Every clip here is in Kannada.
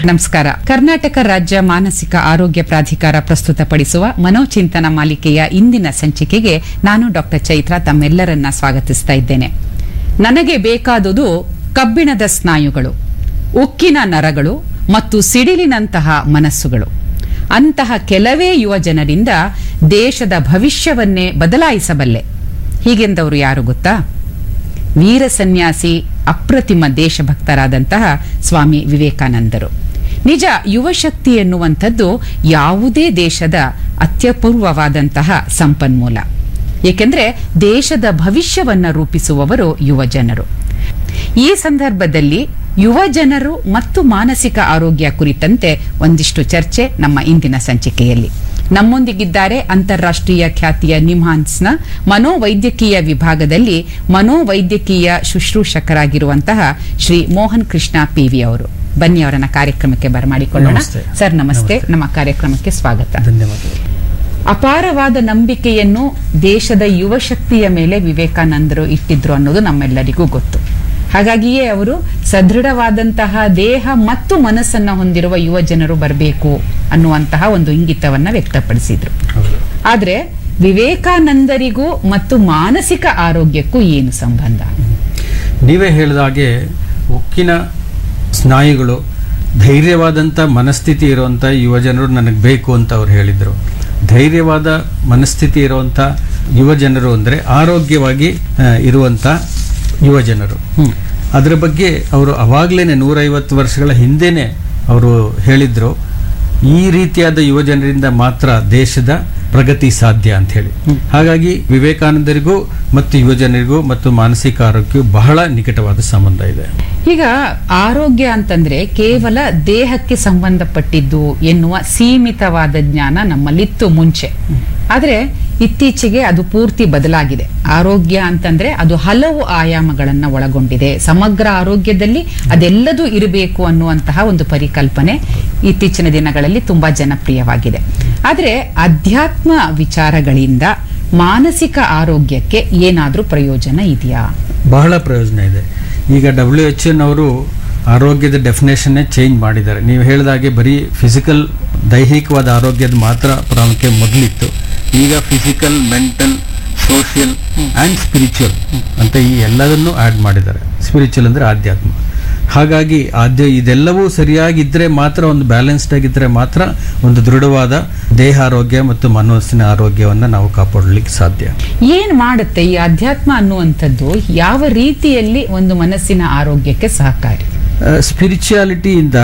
ನಮಸ್ಕಾರ ಕರ್ನಾಟಕ ರಾಜ್ಯ ಮಾನಸಿಕ ಆರೋಗ್ಯ ಪ್ರಾಧಿಕಾರ ಪ್ರಸ್ತುತಪಡಿಸುವ ಮನೋಚಿಂತನ ಮಾಲಿಕೆಯ ಇಂದಿನ ಸಂಚಿಕೆಗೆ ನಾನು ಡಾಕ್ಟರ್ ಚೈತ್ರ ತಮ್ಮೆಲ್ಲರನ್ನ ಸ್ವಾಗತಿಸ್ತಾ ಇದ್ದೇನೆ ನನಗೆ ಬೇಕಾದುದು ಕಬ್ಬಿಣದ ಸ್ನಾಯುಗಳು ಉಕ್ಕಿನ ನರಗಳು ಮತ್ತು ಸಿಡಿಲಿನಂತಹ ಮನಸ್ಸುಗಳು ಅಂತಹ ಕೆಲವೇ ಯುವ ಜನರಿಂದ ದೇಶದ ಭವಿಷ್ಯವನ್ನೇ ಬದಲಾಯಿಸಬಲ್ಲೆ ಹೀಗೆಂದವರು ಯಾರು ಗೊತ್ತಾ ವೀರ ಸನ್ಯಾಸಿ ಅಪ್ರತಿಮ ದೇಶಭಕ್ತರಾದಂತಹ ಸ್ವಾಮಿ ವಿವೇಕಾನಂದರು ನಿಜ ಯುವಶಕ್ತಿ ಎನ್ನುವಂಥದ್ದು ಯಾವುದೇ ದೇಶದ ಅತ್ಯಪೂರ್ವವಾದಂತಹ ಸಂಪನ್ಮೂಲ ಏಕೆಂದರೆ ದೇಶದ ಭವಿಷ್ಯವನ್ನ ರೂಪಿಸುವವರು ಯುವ ಜನರು ಈ ಸಂದರ್ಭದಲ್ಲಿ ಯುವ ಜನರು ಮತ್ತು ಮಾನಸಿಕ ಆರೋಗ್ಯ ಕುರಿತಂತೆ ಒಂದಿಷ್ಟು ಚರ್ಚೆ ನಮ್ಮ ಇಂದಿನ ಸಂಚಿಕೆಯಲ್ಲಿ ನಮ್ಮೊಂದಿಗಿದ್ದಾರೆ ಅಂತಾರಾಷ್ಟ್ರೀಯ ಖ್ಯಾತಿಯ ನಿಮ್ಹಾನ್ಸ್ನ ಮನೋವೈದ್ಯಕೀಯ ವಿಭಾಗದಲ್ಲಿ ಮನೋವೈದ್ಯಕೀಯ ಶುಶ್ರೂಷಕರಾಗಿರುವಂತಹ ಶ್ರೀ ಮೋಹನ್ ಕೃಷ್ಣ ಪಿವಿ ಅವರು ಬನ್ನಿ ಅವರನ್ನ ಕಾರ್ಯಕ್ರಮಕ್ಕೆ ಬರಮಾಡಿಕೊಳ್ಳೋಣ ನಮಸ್ತೆ. ಸರ್ ನಮಸ್ತೆ ನಮ್ಮ ಕಾರ್ಯಕ್ರಮಕ್ಕೆ ಸ್ವಾಗತ ಧನ್ಯವಾದಗಳು ಅಪಾರವಾದ ನಂಬಿಕೆಯನ್ನು ದೇಶದ ಯುವ ಶಕ್ತಿಯ ಮೇಲೆ ವಿವೇಕಾನಂದರು ಇಟ್ಟಿದ್ರು ಅನ್ನೋದು ನಮ್ಮೆಲ್ಲರಿಗೂ ಗೊತ್ತು ಹಾಗಾಗಿಯೇ ಅವರು ಸದೃಢವಾದಂತಹ ದೇಹ ಮತ್ತು ಮನಸ್ಸನ್ನ ಹೊಂದಿರುವ ಯುವ ಜನರು ಬರಬೇಕು ಅನ್ನುವಂತಹ ಒಂದು ಇಂಗಿತವನ್ನ ವ್ಯಕ್ತಪಡಿಸಿದ್ರು ಹೌದು ಆದ್ರೆ ವಿವೇಕಾನಂದರಿಗೂ ಮತ್ತು ಮಾನಸಿಕ ಆರೋಗ್ಯಕ್ಕೂ ಏನು ಸಂಬಂಧ ನೀವೇ ಹೇಳಿದ ಹಾಗೆ ಉಕ್ಕಿನ ಸ್ನಾಯುಗಳು ಧೈರ್ಯವಾದಂಥ ಮನಸ್ಥಿತಿ ಇರುವಂಥ ಯುವ ಜನರು ನನಗೆ ಬೇಕು ಅಂತ ಅವ್ರು ಹೇಳಿದರು ಧೈರ್ಯವಾದ ಮನಸ್ಥಿತಿ ಇರುವಂಥ ಯುವ ಜನರು ಅಂದರೆ ಆರೋಗ್ಯವಾಗಿ ಆ, ಇರುವಂಥ ಯುವ ಜನರು ಅದರ ಬಗ್ಗೆ ಅವರು ಅವಾಗಲೇ ನೂರೈವತ್ತು ವರ್ಷಗಳ ಹಿಂದೆನೇ ಅವರು ಹೇಳಿದ್ರು ಈ ರೀತಿಯಾದ ಯುವ ಜನರಿಂದ ಮಾತ್ರ ದೇಶದ ಪ್ರಗತಿ ಸಾಧ್ಯ ಅಂತ ಹೇಳಿ ಹಾಗಾಗಿ ವಿವೇಕಾನಂದರಿಗೂ ಮತ್ತು ಯುವ ಜನರಿಗೂ ಮತ್ತು ಮಾನಸಿಕ ಆರೋಗ್ಯಕ್ಕೂ ಬಹಳ ನಿಕಟವಾದ ಸಂಬಂಧ ಇದೆ ಈಗ ಆರೋಗ್ಯ ಅಂತಂದ್ರೆ ಕೇವಲ ದೇಹಕ್ಕೆ ಸಂಬಂಧಪಟ್ಟಿದ್ದು ಎನ್ನುವ ಸೀಮಿತವಾದ ಜ್ಞಾನ ನಮ್ಮಲ್ಲಿತ್ತು ಮುಂಚೆ ಆದ್ರೆ ಇತ್ತೀಚೆಗೆ ಅದು ಪೂರ್ತಿ ಬದಲಾಗಿದೆ ಆರೋಗ್ಯ ಅಂತಂದ್ರೆ ಅದು ಹಲವು ಆಯಾಮಗಳನ್ನ ಒಳಗೊಂಡಿದೆ ಸಮಗ್ರ ಆರೋಗ್ಯದಲ್ಲಿ ಅದೆಲ್ಲದೂ ಇರಬೇಕು ಅನ್ನುವಂತಹ ಒಂದು ಪರಿಕಲ್ಪನೆ ಇತ್ತೀಚಿನ ದಿನಗಳಲ್ಲಿ ತುಂಬಾ ಜನಪ್ರಿಯವಾಗಿದೆ ಆದ್ರೆ ಅಧ್ಯಾತ್ಮ ವಿಚಾರಗಳಿಂದ ಮಾನಸಿಕ ಆರೋಗ್ಯಕ್ಕೆ ಏನಾದ್ರೂ ಪ್ರಯೋಜನ ಇದೆಯಾ ಬಹಳ ಪ್ರಯೋಜನ ಇದೆ ಈಗ ಡಬ್ಲ್ಯೂ ಎಚ್ ಎನ್ ಅವರು ಆರೋಗ್ಯದ ಡೆಫಿನೇಷನ್ನೇ ಚೇಂಜ್ ಮಾಡಿದ್ದಾರೆ ನೀವು ಹೇಳಿದಾಗೆ ಬರೀ ಫಿಸಿಕಲ್ ದೈಹಿಕವಾದ ಆರೋಗ್ಯದ ಮಾತ್ರ ಪ್ರಾಮುಖ್ಯ ಮೊದಲಿತ್ತು ಈಗ physical mental social and spiritual ಅಂತ ಈ ಎಲ್ಲದನ್ನು ಆ್ಯಡ್ ಮಾಡಿದ್ದಾರೆ ಸ್ಪಿರಿಚುವಲ್ ಅಂದರೆ ಆಧ್ಯಾತ್ಮ ಹಾಗಾಗಿ ಆದ್ಯ ಇದೆಲ್ಲವೂ ಸರಿಯಾಗಿದ್ದರೆ ಮಾತ್ರ ಒಂದು ಬ್ಯಾಲೆನ್ಸ್ಡ್ ಆಗಿದ್ದರೆ ಮಾತ್ರ ಒಂದು ದೃಢವಾದ ದೇಹ ಆರೋಗ್ಯ ಮತ್ತು ಮನಸ್ಸಿನ ಆರೋಗ್ಯವನ್ನು ನಾವು ಕಾಪಾಡಲಿಕ್ಕೆ ಸಾಧ್ಯ ಏನ್ ಮಾಡುತ್ತೆ ಈ ಅಧ್ಯಾತ್ಮ ಅನ್ನುವಂಥದ್ದು ಯಾವ ರೀತಿಯಲ್ಲಿ ಒಂದು ಮನಸ್ಸಿನ ಆರೋಗ್ಯಕ್ಕೆ ಸಹಕಾರಿ ಸ್ಪಿರಿಚುಯಾಲಿಟಿಯಿಂದ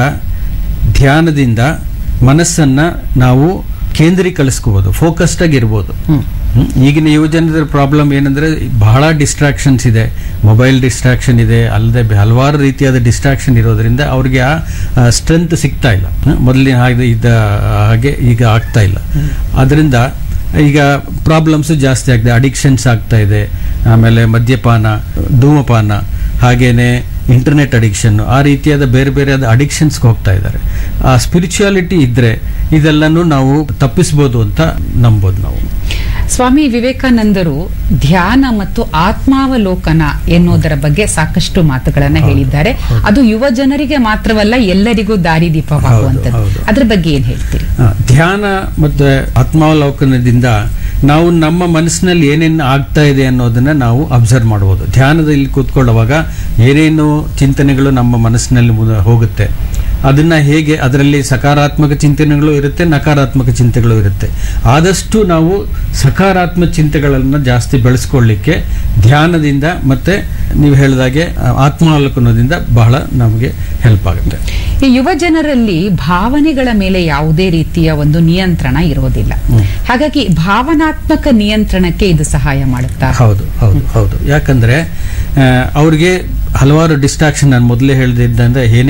ಧ್ಯಾನದಿಂದ ಮನಸ್ಸನ್ನ ನಾವು ಕೇಂದ್ರೀಕರಿಸ್ಕೋಬೋದು ಫೋಕಸ್ಡ್ ಆಗಿರ್ಬೋದು ಹ್ಮ್. ಈಗಿನ ಯುವಜನರ ಪ್ರಾಬ್ಲಮ್ ಏನಂದ್ರೆ ಬಹಳ ಡಿಸ್ಟ್ರಾಕ್ಷನ್ಸ್ ಇದೆ ಮೊಬೈಲ್ ಡಿಸ್ಟ್ರಾಕ್ಷನ್ ಇದೆ ಅಲ್ಲದೆ ಬೆ- ಹಲವಾರು ರೀತಿಯಾದ ಡಿಸ್ಟ್ರಾಕ್ಷನ್ ಇರೋದ್ರಿಂದ ಅವ್ರಿಗೆ ಆ ಸ್ಟ್ರೆಂತ್ ಸಿಗ್ತಾ ಇಲ್ಲ ಹ್ಮ್. ಮೊದಲಿನ ಹಾಗೆ ಇದ್ದ ಹಾಗೆ ಈಗ ಆಗ್ತಾ ಇಲ್ಲ ಅದರಿಂದ ಈಗ ಪ್ರಾಬ್ಲಮ್ಸ್ ಜಾಸ್ತಿ ಆಗಿದೆ ಅಡಿಕ್ಷನ್ಸ್ ಆಗ್ತಾ ಇದೆ ಆಮೇಲೆ ಮದ್ಯಪಾನ ಧೂಮಪಾನ ಹಾಗೇನೆ ಇಂಟರ್ನೆಟ್ ಅಡಿಕ್ಷನ್ ಆ ರೀತಿಯಾದ ಬೇರೆ ಬೇರೆಯಾದ ಅಡಿಕ್ಷನ್ಸ್ಗೆ ಹೋಗ್ತಾ ಇದ್ದಾರೆ ಆ ಸ್ಪಿರಿಚುಯಾಲಿಟಿ ಇದ್ರೆ ಇದೆಲ್ಲನೂ ನಾವು ತಪ್ಪಿಸ್ಬೋದು ಅಂತ ನಂಬೋದು ನಾವು ಸ್ವಾಮಿ ವಿವೇಕಾನಂದರು ಧ್ಯಾನ ಮತ್ತು ಆತ್ಮಾವಲೋಕನ ಎನ್ನುವುದರ ಬಗ್ಗೆ ಸಾಕಷ್ಟು ಮಾತುಗಳನ್ನ ಹೇಳಿದ್ದಾರೆ ಅದು ಯುವ ಜನರಿಗೆ ಮಾತ್ರವಲ್ಲ ಎಲ್ಲರಿಗೂ ದಾರಿದೀಪವಾಗುವಂಥದ್ದು ಹೌದು, ಹೌದು. ಅದ್ರ ಬಗ್ಗೆ ಏನ್ ಹೇಳ್ತೀರಿ ಆ, ಧ್ಯಾನ ಮತ್ತು ಆತ್ಮಾವಲೋಕನದಿಂದ ನಾವು ನಮ್ಮ ಮನಸ್ಸಿನಲ್ಲಿ ಏನೇನು ಆಗ್ತಾ ಇದೆ ಅನ್ನೋದನ್ನ ನಾವು ಅಬ್ಸರ್ವ್ ಮಾಡ್ಬೋದು ಧ್ಯಾನದಲ್ಲಿ ಕೂತ್ಕೊಳ್ಳುವಾಗ ಏನೇನು ಚಿಂತನೆಗಳು ನಮ್ಮ ಮನಸ್ಸಿನಲ್ಲಿ ಮುದ- ಹೋಗುತ್ತೆ ಅದನ್ನ ಹೇಗೆ ಅದರಲ್ಲಿ ಸಕಾರಾತ್ಮಕ ಚಿಂತನೆಗಳು ಇರುತ್ತೆ ನಕಾರಾತ್ಮಕ ಚಿಂತೆಗಳು ಇರುತ್ತೆ ಆದಷ್ಟು ನಾವು ಸಕಾರಾತ್ಮಕ ಚಿಂತೆಗಳನ್ನು ಜಾಸ್ತಿ ಬೆಳೆಸ್ಕೊಳ್ಳಿಕ್ಕೆ ಧ್ಯಾನದಿಂದ ಮತ್ತೆ ನೀವು ಹೇಳಿದಾಗೆ ಆ, ಆತ್ಮಾವಲೋಕನದಿಂದ ಬಹಳ ನಮಗೆ ಹೆಲ್ಪ್ ಆಗುತ್ತೆ ಈ ಯುವ ಜನರಲ್ಲಿ ಭಾವನೆಗಳ ಮೇಲೆ ಯಾವುದೇ ರೀತಿಯ ಒಂದು ನಿಯಂತ್ರಣ ಇರೋದಿಲ್ಲ ಹಾಗಾಗಿ ಭಾವನಾತ್ಮಕ ನಿಯಂತ್ರಣಕ್ಕೆ ಇದು ಸಹಾಯ ಮಾಡುತ್ತಾ ಹೌದು ಹೌದು ಹೌದು ಯಾಕಂದ್ರೆ ಆ, ಅವ್ರಿಗೆ ಹಲವಾರು ಡಿಸ್ಟ್ರಾಕ್ಷನ್ ನಾನು ಮೊದಲೇ ಹೇಳಿದ್ದಂದ್ರೆ ಏನೇ